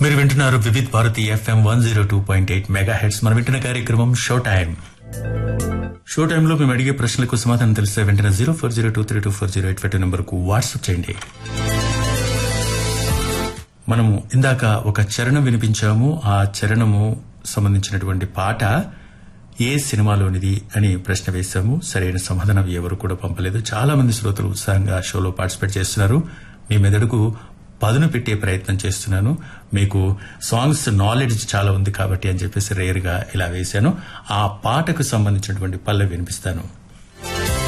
మీరు వింటున్నారు Vividh Bharati FM one zero two point eight megahertz మనం వింటున్న కార్యక్రమం షో టైం షో టైంలో మేము అడిగే ప్రశ్నలకు సమాధానం తెలిస్తే వెంటనే zero four zero two three two four zero eight five నెంబర్కు వాట్సాప్ చేయండి మనము ఇందాక ఒక చరణం వినిపించాము ఆ చరణము సంబంధించినటువంటి పాట ఏ సినిమాలోనిది అని ప్రశ్న వేశాము సరైన సమాధానం ఎవరు కూడా పంపలేదు చాలా మంది శ్రోతలు ఉత్సాహంగా షోలో పార్టిసిపేట్ చేస్తున్నారు మీ మెదడుకు పదును పెట్టే ప్రయత్నం చేస్తున్నాను మీకు సాంగ్స్ నాలెడ్జ్ చాలా ఉంది కాబట్టి అని చెప్పేసి రేర్ గా ఇలా వేశాను ఆ పాటకు సంబంధించినటువంటి పల్లె వినిపిస్తాను